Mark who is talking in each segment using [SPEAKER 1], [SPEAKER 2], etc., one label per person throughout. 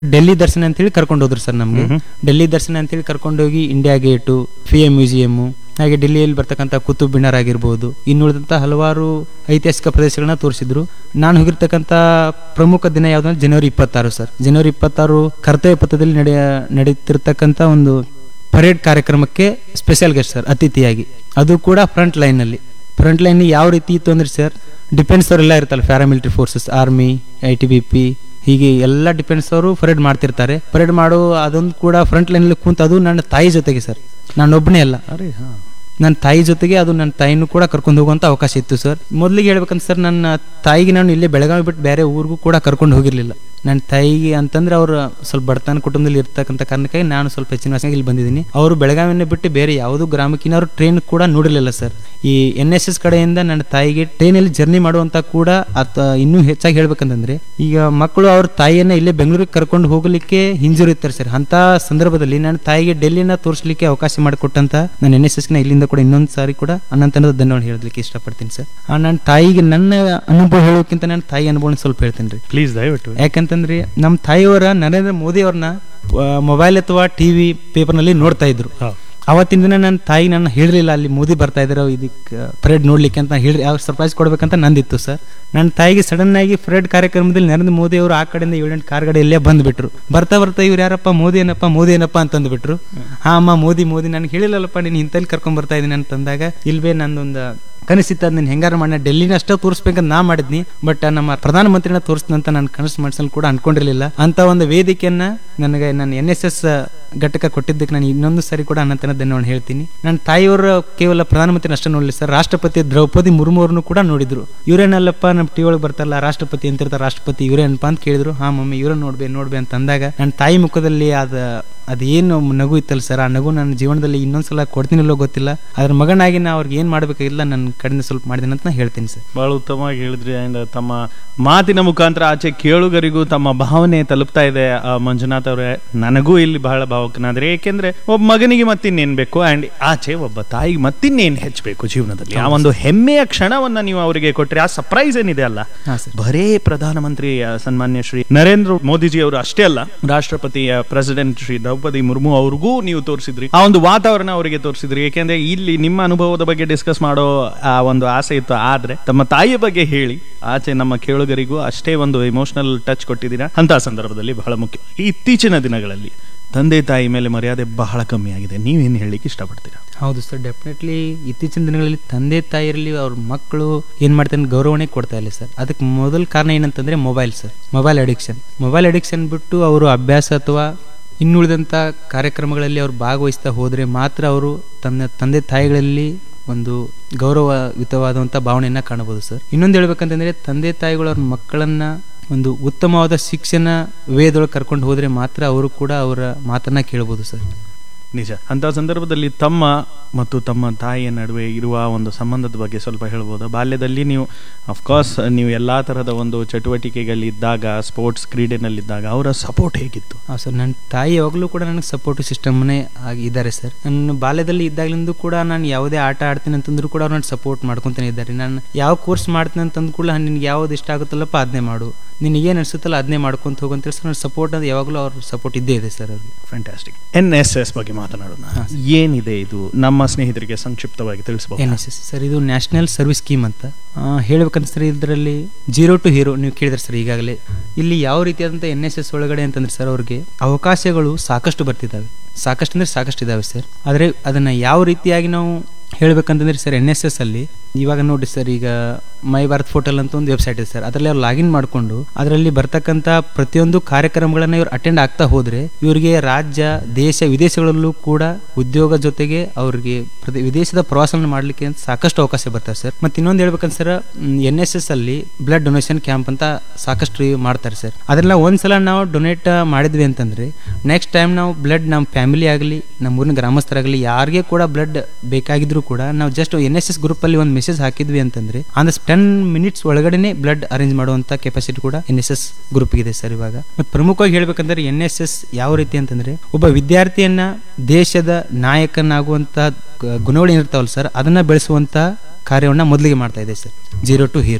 [SPEAKER 1] ಡೆಲ್ಲಿ ದರ್ಶನ ಅಂತೇಳಿ ಕರ್ಕೊಂಡು ಹೋದ್ರು ಸರ್ ನಮಗೆ ಡೆಲ್ಲಿ ದರ್ಶನ ಅಂತೇಳಿ ಕರ್ಕೊಂಡು ಹೋಗಿ ಇಂಡಿಯಾ ಗೇಟು ಫಿ ಎ ಮ್ಯೂಸಿಯಮ್ಮು ಹಾಗೆ ಡೆಲ್ಲಿಯಲ್ಲಿ ಬರ್ತಕ್ಕಂಥ ಕುತುಬ್ ಮಿನಾರ್ ಆಗಿರ್ಬೋದು ಇನ್ನುಳಿದಂಥ ಹಲವಾರು ಐತಿಹಾಸಿಕ ಪ್ರದೇಶಗಳನ್ನ ತೋರಿಸಿದ್ರು ನಾನು ಹೋಗಿರ್ತಕ್ಕಂಥ ಪ್ರಮುಖ ದಿನ ಯಾವುದಂದ್ರೆ ಜನವರಿ ಇಪ್ಪತ್ತಾರು ಸರ್ ಜನವರಿ ಇಪ್ಪತ್ತಾರು ಕರ್ತವ್ಯ ಪಥದಲ್ಲಿ ನಡೆಯ ನಡೀತಿರ್ತಕ್ಕಂಥ ಒಂದು ಪರೇಡ್ ಕಾರ್ಯಕ್ರಮಕ್ಕೆ ಸ್ಪೆಷಲ್ ಗೆಸ್ಟ್ ಸರ್ ಅತಿಥಿಯಾಗಿ ಅದು ಕೂಡ ಫ್ರಂಟ್ ಲೈನಲ್ಲಿ ಫ್ರಂಟ್ ಲೈನ್ ಯಾವ ರೀತಿ ಇತ್ತು ಅಂದ್ರೆ ಸರ್ ಡಿಫೆನ್ಸ್ ಅವರೆಲ್ಲ ಇರ್ತಾರೆ paramilitary forces army I T B P ಹೀಗೆ ಎಲ್ಲ ಡಿಫೆನ್ಸ್ ಅವರು ಪರೇಡ್ ಮಾಡ್ತಿರ್ತಾರೆ ಪರೇಡ್ ಮಾಡೋ ಅದೊಂದು ಕೂಡ ಫ್ರಂಟ್ ಲೈನಲ್ಲಿ ಕುಂತ ಅದು ನನ್ನ ತಾಯಿ ಜೊತೆಗೆ ಸರ್ ನಾನೊಬ್ಬನೇ ಅಲ್ಲ
[SPEAKER 2] ಅರೆ ಹಾ
[SPEAKER 1] ನನ್ನ ತಾಯಿ ಜೊತೆಗೆ ಅದು ನನ್ನ ತಾಯಿನೂ ಕೂಡ ಕರ್ಕೊಂಡು ಹೋಗುವಂತ ಅವಕಾಶ ಇತ್ತು ಸರ್ ಮೊದಲಿಗೆ ಹೇಳ್ಬೇಕಂತ ಸರ್ ನನ್ನ ತಾಯಿಗೆ ನಾನು ಇಲ್ಲೇ ಬೆಳಗಾವಿ ಬಿಟ್ಟು ಬೇರೆ ಊರಿಗೂ ಕೂಡ ಕರ್ಕೊಂಡು ಹೋಗಿರ್ಲಿಲ್ಲ ನನ್ನ ತಾಯಿಗೆ ಅಂತಂದ್ರೆ ಅವರು ಸ್ವಲ್ಪ ಬಡತನ ಕುಟುಂಬದಲ್ಲಿ ಇರ್ತಕ್ಕಂಥ ಕಾರಣಕ್ಕಾಗಿ ನಾನು ಸ್ವಲ್ಪ ಹೆಚ್ಚಿನ ವಯಸ್ಸಿನಾಗ ಇಲ್ಲಿ ಬಂದಿದ್ದೀನಿ ಅವರು ಬೆಳಗಾವಿಯನ್ನೇ ಬಿಟ್ಟು ಬೇರೆ ಯಾವುದೂ ಗ್ರಾಮಕ್ಕಿನ ಅವರು ಟ್ರೈನ್ ಕೂಡ ನೋಡಿರಲಿಲ್ಲ ಸರ್ ಈ ಎನ್ ಎಸ್ ಎಸ್ ಕಡೆಯಿಂದ ನನ್ನ ತಾಯಿಗೆ ಟ್ರೈನಲ್ಲಿ ಜರ್ನಿ ಮಾಡುವಂತ ಕೂಡ ಅತ ಇನ್ನೂ ಹೆಚ್ಚಾಗಿ ಹೇಳ್ಬೇಕಂತಂದ್ರೆ ಈಗ ಮಕ್ಕಳು ಅವ್ರ ತಾಯಿಯನ್ನ ಇಲ್ಲೇ ಬೆಂಗಳೂರಿಗೆ ಕರ್ಕೊಂಡು ಹೋಗಲಿಕ್ಕೆ ಹಿಂಜರಿತಾರೆ ಸರ್ ಅಂತ ಸಂದರ್ಭದಲ್ಲಿ ನನ್ನ ತಾಯಿಗೆ ಡೆಲ್ಲಿನ ತೋರಿಸಲಿಕ್ಕೆ ಅವಕಾಶ ಮಾಡಿಕೊಟ್ಟಂತ ನಾನು ಎನ್ ಎಸ್ ಎಸ್ ನ ಇಲ್ಲಿಂದ ಕೂಡ ಇನ್ನೊಂದು ಸಾರಿ ಕೂಡ ಅನಂತನದ ಧನ್ಯವಾದ ಹೇಳಲಿಕ್ಕೆ ಇಷ್ಟಪಡ್ತೀನಿ ಸರ್ ಆ ನನ್ನ ತಾಯಿಗೆ ನನ್ನ ಅನುಭವ ಹೇಳೋಕ್ಕಿಂತ ನನ್ನ ತಾಯಿ ಅನುಭವ ಸ್ವಲ್ಪ ಹೇಳ್ತೇನೆ ರೀ
[SPEAKER 2] ಪ್ಲೀಸ್ ದಯವಿಟ್ಟು
[SPEAKER 1] ಯಾಕಂತಂದ್ರೆ ನಮ್ಮ ತಾಯಿಯವರ ನರೇಂದ್ರ ಮೋದಿ ಅವ್ರನ್ನ ಮೊಬೈಲ್ ಅಥವಾ ಟಿವಿ ಪೇಪರ್ನಲ್ಲಿ ನೋಡ್ತಾ ಇದ್ರು
[SPEAKER 2] ಹೌದು.
[SPEAKER 1] ಅವತ್ತಿನ ದಿನ ನನ್ನ ತಾಯಿ ನನ್ನ ಹೇಳಿರಲಿಲ್ಲ ಅಲ್ಲಿ ಮೋದಿ ಬರ್ತಾ ಇದ್ದಾರೆ ಇದಕ್ಕೆ ಪರೇಡ್ ನೋಡ್ಲಿಕ್ಕೆ ಅಂತ ಹೇಳಿ ಯಾವ ಸರ್ಪ್ರೈಸ್ ಕೊಡ್ಬೇಕಂತ ನಂದಿತ್ತು ಸರ್ ನನ್ನ ತಾಯಿಗೆ ಸಡನ್ ಆಗಿ ಪರೇಡ್ ಕಾರ್ಯಕ್ರಮದಲ್ಲಿ ನರೇಂದ್ರ ಮೋದಿ ಅವರು ಆ ಕಡೆಯಿಂದ ಏಳೆಂಟು ಕಾರ್ ಗಾಡಿ ಇಲ್ಲೇ ಬಂದ್ಬಿಟ್ರು ಬರ್ತಾ ಬರ್ತಾ ಇವ್ರು ಯಾರಪ್ಪ ಮೋದಿ ಏನಪ್ಪ ಮೋದಿ ಏನಪ್ಪ ಅಂತಂದ್ಬಿಟ್ರು ಹಾ ಅಮ್ಮ ಮೋದಿ ಮೋದಿ ನನಗೆ ಹೇಳಿಲ್ಲಲ್ಲಪ್ಪ ನೀನು ಇಂತಲ್ಲಿ ಕರ್ಕೊಂಡ್ ಬರ್ತಾ ಇದೀನಿ ಅಂತಂದಾಗ ಇಲ್ವೇ ನಂದೊಂದು ಕನಸಿತ್ತ ಅದನ್ನ ಹೆಂಗಾರ ಮಾಡಿ ಡೆಲ್ಲಿನ ಅಷ್ಟೇ ತೋರಿಸ್ಬೇಕಂತ ನಾ ಮಾಡಿದ್ನಿ ಬಟ್ ನಮ್ಮ ಪ್ರಧಾನಮಂತ್ರಿನ ತೋರಿಸ್ದಂತ ನಾನು ಕನಸು ಮಾಡಿಸಲು ಕೂಡ ಅನ್ಕೊಂಡಿರ್ಲಿಲ್ಲ ಅಂತ ಒಂದು ವೇದಿಕೆಯನ್ನ ನನಗೆ ನನ್ನ ಎನ್ ಎಸ್ ಎಸ್ ಘಟಕ ಕೊಟ್ಟಿದ್ದಕ್ಕೆ ನಾನು ಇನ್ನೊಂದು ಸರಿ ಕೂಡ ಅನಂತನ ಧನ್ಯವಾದ ಹೇಳ್ತೀನಿ ನನ್ನ ತಾಯಿಯವರು ಕೇವಲ ಪ್ರಧಾನಮಂತ್ರಿ ಅಷ್ಟೇ ನೋಡಲಿ ಸರ್ ರಾಷ್ಟ್ರಪತಿ ದ್ರೌಪದಿ ಮುರ್ಮು ಅವ್ರನ್ನು ಕೂಡ ನೋಡಿದ್ರು ಇವರೇನಲ್ಲಪ್ಪ ನಮ್ಮ ಟಿ ಒಳಗೆ ಬರ್ತಾರಲ್ಲ ರಾಷ್ಟ್ರಪತಿ ಅಂತಿರ್ತಾರೆ ರಾಷ್ಟ್ರಪತಿ ಇವರೇನಪ್ಪ ಅಂತ ಕೇಳಿದ್ರು ಹಾ ಮಮ್ಮಿ ಇವ್ರನ್ನ ನೋಡ್ಬೇ ನೋಡ್ಬೇ ಅಂತ ಅಂದಾಗ ನನ್ನ ತಾಯಿ ಮುಖದಲ್ಲಿ ಅದ ಅದೇನು ನಗು ಇತ್ತಲ್ಲ ಸರ್ ಆ ನಗು ನನ್ನ ಜೀವನದಲ್ಲಿ ಇನ್ನೊಂದ್ಸಲ ಕೊಡ್ತೀನಿಲ್ಲೋ ಗೊತ್ತಿಲ್ಲ ಅದ್ರ ಮಗನಾಗಿ ನಾ ಅವ್ರಿಗೆ ಏನ್ ಮಾಡ್ಬೇಕಾಗಿಲ್ಲ ನನ್ನ ಕಡೆಯಿಂದ ಸ್ವಲ್ಪ ಮಾಡಿದ್ದೀನಿ ಅಂತ ನಾ ಹೇಳ್ತೀನಿ ಸರ್
[SPEAKER 2] ಬಹಳ ಉತ್ತಮವಾಗಿ ಹೇಳಿದ್ರಿ ಅಂಡ್ ತಮ್ಮ ಮಾತಿನ ಮುಖಾಂತರ ಆಚೆ ಕೇಳುಗರಿಗೂ ತಮ್ಮ ಭಾವನೆ ತಲುಪ್ತಾ ಇದೆ ಆ, ಮಂಜುನಾಥ್ ಅವರೇ ನನಗೂ ಇಲ್ಲಿ ಬಹಳ ಭಾವಕನಾದ್ರೆ ಏಕೆಂದ್ರೆ ಒಬ್ಬ ಮಗನಿಗೆ ಮತ್ತಿನ್ನೇನ್ ಬೇಕು ಅಂಡ್ ಆಚೆ ಒಬ್ಬ ತಾಯಿಗೆ ಮತ್ತಿನ್ನೇನ್ ಹೆಚ್ಚಬೇಕು ಜೀವನದಲ್ಲಿ ಆ ಒಂದು ಹೆಮ್ಮೆಯ ಕ್ಷಣವನ್ನ ನೀವು ಅವರಿಗೆ ಕೊಟ್ರೆ ಆ ಸರ್ಪ್ರೈಸ್ ಏನಿದೆ ಅಲ್ಲ
[SPEAKER 1] ಹಾ ಸರ್
[SPEAKER 2] ಬರೇ ಪ್ರಧಾನಮಂತ್ರಿ ಆ, ಸನ್ಮಾನ್ಯ ಶ್ರೀ ನರೇಂದ್ರ ಮೋದಿಜಿ ಅವರು ಅಷ್ಟೇ ಅಲ್ಲ ರಾಷ್ಟ್ರಪತಿ ಪ್ರೆಸಿಡೆಂಟ್ ಶ್ರೀ ದ್ರೌಪದಿ ಮುರ್ಮು ಅವ್ರಿಗೂ ನೀವು ತೋರಿಸಿದ್ರಿ ಆ ಒಂದು ವಾತಾವರಣ ಅವರಿಗೆ ತೋರಿಸಿದ್ರಿ ಏಕೆಂದ್ರೆ ಇಲ್ಲಿ ನಿಮ್ಮ ಅನುಭವದ ಬಗ್ಗೆ ಡಿಸ್ಕಸ್ ಮಾಡೋ ಆ ಒಂದು ಆಸೆ ಇತ್ತು ಆದ್ರೆ ತಮ್ಮ ತಾಯಿಯ ಬಗ್ಗೆ ಹೇಳಿ ಆಚೆ ನಮ್ಮ ಕೇಳುಗರಿಗೂ ಅಷ್ಟೇ ಒಂದು ಇಮೋಷನಲ್ ಟಚ್ ಕೊಟ್ಟಿದ್ದೀರಾ ಅಂತ ಸಂದರ್ಭದಲ್ಲಿ ಬಹಳ ಮುಖ್ಯ ಈ ಇತ್ತೀಚಿನ ದಿನಗಳಲ್ಲಿ ತಂದೆ ತಾಯಿ ಮೇಲೆ ಮರ್ಯಾದೆ ಬಹಳ ಕಮ್ಮಿ ಆಗಿದೆ ನೀವೇನು ಹೇಳಲಿಕ್ಕೆ ಇಷ್ಟಪಡ್ತೀರಾ
[SPEAKER 1] ಹೌದು ಸರ್ ಡೆಫಿನೆಟ್ಲಿ ಇತ್ತೀಚಿನ ದಿನಗಳಲ್ಲಿ ತಂದೆ ತಾಯಿರಲ್ಲಿ ಅವ್ರ ಮಕ್ಕಳು ಏನ್ ಮಾಡ್ತಾರೆ ಗೌರವಣೆ ಕೊಡ್ತಾ ಇಲ್ಲ ಸರ್ ಅದಕ್ಕೆ ಮೊದಲ ಕಾರಣ ಏನಂತಂದ್ರೆ mobile sir mobile addiction mobile addiction ಬಿಟ್ಟು ಅವರು ಅಭ್ಯಾಸ ಅಥವಾ ಇನ್ನುಳಿದಂಥ ಕಾರ್ಯಕ್ರಮಗಳಲ್ಲಿ ಅವ್ರು ಭಾಗವಹಿಸ್ತಾ ಹೋದ್ರೆ ಮಾತ್ರ ಅವರು ತನ್ನ ತಂದೆ ತಾಯಿಗಳಲ್ಲಿ ಒಂದು ಗೌರವಯುತವಾದಂಥ ಭಾವನೆಯನ್ನ ಕಾಣಬಹುದು ಸರ್ ಇನ್ನೊಂದು ಹೇಳ್ಬೇಕಂತಂದ್ರೆ ತಂದೆ ತಾಯಿಗಳು ಅವ್ರ ಮಕ್ಕಳನ್ನ ಒಂದು ಉತ್ತಮವಾದ ಶಿಕ್ಷಣ ವೇದೊಳಗೆ ಕರ್ಕೊಂಡು ಹೋದ್ರೆ ಮಾತ್ರ ಅವರು ಕೂಡ ಅವರ ಮಾತನ್ನ ಕೇಳಬಹುದು ಸರ್
[SPEAKER 2] ನಿಜ ಅಂತ ಸಂದರ್ಭದಲ್ಲಿ ತಮ್ಮ ಮತ್ತು ತಮ್ಮ ತಾಯಿಯ ನಡುವೆ ಇರುವ ಒಂದು ಸಂಬಂಧದ ಬಗ್ಗೆ ಸ್ವಲ್ಪ ಹೇಳ್ಬೋದಾ ಬಾಲ್ಯದಲ್ಲಿ ನೀವು ಅಫ್ಕೋರ್ಸ್ ನೀವು ಎಲ್ಲಾ ತರಹದ ಒಂದು ಚಟುವಟಿಕೆಗಳಿದ್ದಾಗ ಸ್ಪೋರ್ಟ್ಸ್ ಕ್ರೀಡೆನಲ್ಲಿದ್ದಾಗ ಅವರ ಸಪೋರ್ಟ್ ಹೇಗಿತ್ತು
[SPEAKER 1] ಹಾಂ ಸರ್ ನನ್ನ ತಾಯಿ ಯಾವಾಗಲೂ ಕೂಡ ನನಗೆ ಸಪೋರ್ಟ್ ಸಿಸ್ಟಮ್ನೇ ಆಗಿ ಇದ್ದಾರೆ ಸರ್ ನನ್ನ ಬಾಲ್ಯದಲ್ಲಿ ಇದ್ದಾಗಲಿಂದ ಕೂಡ ನಾನು ಯಾವುದೇ ಆಟ ಆಡ್ತೀನಿ ಅಂತಂದ್ರೂ ಕೂಡ ಅವ್ರು ನನ್ನ ಸಪೋರ್ಟ್ ಮಾಡ್ಕೊತಾನೆ ಇದ್ದಾರೆ ನಾನು ಯಾವ ಕೋರ್ಸ್ ಮಾಡ್ತೀನಿ ಅಂತಂದು ಕೂಡ ನಿನ್ಗೆ ಯಾವ್ದು ಇಷ್ಟ ಆಗುತ್ತಲ್ಲಪ್ಪ ಅದನ್ನೇ ಮಾಡು ನಿನಗೇನು ಅನಿಸುತ್ತಲ್ಲ ಅದನ್ನೇ ಮಾಡ್ಕೊಂತ ಹೋಗಂತೇಳಿ ಸರ್ ನನ್ನ ಸಪೋರ್ಟ್ ಅದು ಯಾವಾಗಲೂ ಅವ್ರ ಸಪೋರ್ಟ್ ಇದ್ದೇ ಇದೆ ಸರ್ ಅವ್ರಿಗೆ
[SPEAKER 2] ಫ್ಯಾಂಟಾಸ್ಟಿಕ್ ಎನ್ ಎಸ್ ಎಸ್ ಬಗ್ಗೆ ಮಾತನಾಡೋಣ
[SPEAKER 1] ಹಾ,
[SPEAKER 2] ಏನಿದೆ ಇದು ನಮ್ಮ ಸ್ನೇಹಿತರಿಗೆ ಸಂಕ್ಷಿಪ್ತವಾಗಿ ತಿಳಿಸಬಹುದು
[SPEAKER 1] ಎನ್ ಎಸ್ ಎಸ್ ಸರ್ ಇದು ನ್ಯಾಷನಲ್ ಸರ್ವಿಸ್ ಸ್ಕೀಮ್ ಅಂತ ಆ, ಹೇಳ್ಬೇಕಂತ ಸರ್ ಇದರಲ್ಲಿ ಜೀರೋ ಟು ಹೀರೋ ನೀವು ಕೇಳಿದ್ರೆ ಸರ್ ಈಗಾಗಲೇ ಇಲ್ಲಿ ಯಾವ ರೀತಿಯಾದಂಥ ಎನ್ ಎಸ್ ಎಸ್ ಒಳಗಡೆ ಅಂತಂದ್ರೆ ಸರ್ ಅವ್ರಿಗೆ ಅವಕಾಶಗಳು ಸಾಕಷ್ಟು ಬರ್ತಿದ್ದಾವೆ ಸಾಕಷ್ಟು ಅಂದ್ರೆ ಸಾಕಷ್ಟು ಇದಾವೆ ಸರ್ ಆದರೆ ಅದನ್ನ ಯಾವ ರೀತಿಯಾಗಿ ನಾವು ಹೇಳ್ಬೇಕಂತಂದ್ರೆ ಸರ್ ಎನ್ ಎಸ್ ಎಸ್ ಅಲ್ಲಿ ಇವಾಗ ನೋಡಿ ಸರ್ ಈಗ ಮೈ ಭಾರತ್ ಪೋರ್ಟಲ್ ಅಂತ ಒಂದು ವೆಬ್ಸೈಟ್ ಇದೆ ಸರ್ ಅದರಲ್ಲಿ ಅವ್ರು ಲಾಗಿನ್ ಮಾಡಿಕೊಂಡು ಅದರಲ್ಲಿ ಬರ್ತಕ್ಕಂಥ ಪ್ರತಿಯೊಂದು ಕಾರ್ಯಕ್ರಮಗಳನ್ನ ಇವ್ರು ಅಟೆಂಡ್ ಆಗ್ತಾ ಹೋದ್ರೆ ಇವರಿಗೆ ರಾಜ್ಯ ದೇಶ ವಿದೇಶಗಳಲ್ಲೂ ಕೂಡ ಉದ್ಯೋಗ ಜೊತೆಗೆ ಅವ್ರಿಗೆ ಪ್ರತಿ ವಿದೇಶದ ಪ್ರವಾಸನ ಮಾಡ್ಲಿಕ್ಕೆ ಅಂತ ಸಾಕಷ್ಟು ಅವಕಾಶ ಬರ್ತಾರೆ ಸರ್ ಮತ್ತೆ ಇನ್ನೊಂದು ಹೇಳ್ಬೇಕಂತ ಸರ್ ಎನ್ ಎಸ್ ಎಸ್ ಅಲ್ಲಿ ಬ್ಲಡ್ ಡೊನೇಷನ್ ಕ್ಯಾಂಪ್ ಅಂತ ಸಾಕಷ್ಟು ಮಾಡ್ತಾರೆ ಸರ್ ಅದೆಲ್ಲ ಒಂದ್ಸಲ ನಾವು ಡೊನೇಟ್ ಮಾಡಿದ್ವಿ ಅಂತಂದ್ರೆ ನೆಕ್ಸ್ಟ್ ಟೈಮ್ ನಾವು ಬ್ಲಡ್ ನಮ್ಮ ಫ್ಯಾಮಿಲಿ ಆಗಲಿ ನಮ್ಮ ಊರಿನ ಗ್ರಾಮಸ್ಥರಾಗಲಿ ಯಾರಿಗೆ ಕೂಡ ಬ್ಲಡ್ ಬೇಕಾಗಿದ್ರು ಕೂಡ ನಾವು just N S S group ಅಲ್ಲಿ ಒಂದು ಮೆಸೇಜ್ ಹಾಕಿದ್ವಿ ಅಂತಂದ್ರೆ ಆನ್ ಟೆನ್ ಮಿನಿಟ್ಸ್ ಒಳಗಡೆನೆ ಬ್ಲಡ್ ಅರೇಂಜ್ ಮಾಡುವಂತ ಕೆಪಾಸಿಟಿ ಕೂಡ ಎನ್ ಎಸ್ ಎಸ್ ಗ್ರೂಪ್ ಇದೆ ಸರ್ ಇವಾಗ ಮತ್ತೆ ಪ್ರಮುಖವಾಗಿ ಹೇಳ್ಬೇಕಂದ್ರೆ ಎನ್ ಎಸ್ ಎಸ್ ಯಾವ ರೀತಿ ಅಂತಂದ್ರೆ ಒಬ್ಬ ವಿದ್ಯಾರ್ಥಿಯನ್ನ ದೇಶದ ನಾಯಕನಾಗುವಂತ ಗ- ಗುಣಗಳು ಏನಿರ್ತಾವಲ್ಲ ಸರ್ ಅದನ್ನ ಬೆಳೆಸುವಂತ ಕಾರ್ಯವನ್ನ ಮೊದಲಿಗೆ ಮಾಡ್ತಾ ಇದೆ sir zero to hero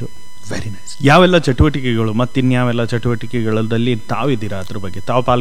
[SPEAKER 2] very nice ಯಾವೆಲ್ಲ ಚಟುವಟಿಕೆಗಳು ಮತ್ತಿನ್ಯಾವೆಲ್ಲ ಚಟುವಟಿಕೆಗಳಲ್ಲಿ ತಾವಿದ್ದೀರಾ ಅದ್ರ ಬಗ್ಗೆ ತಾವು ಪಾಲ್ಗೊಂಡು